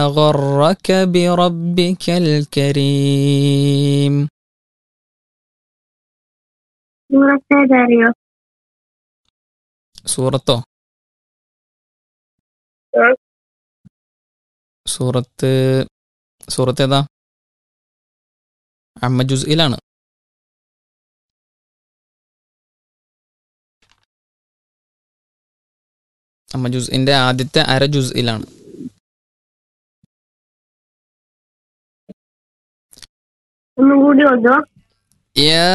غرك بربك الكريم സൂറത്ത് ഏതറിയോ സൂറത്തോ ഉം. സൂറത്ത് സൂറത്ത് ഏതാ അമ്മ ജുസ്ഇലാണ് അമ്മ ജുസ്ഇന്റെ ആദ്യത്തെ അര ജുസ്ഇലാണ് ഒന്നും കൂടി ഓതോ يا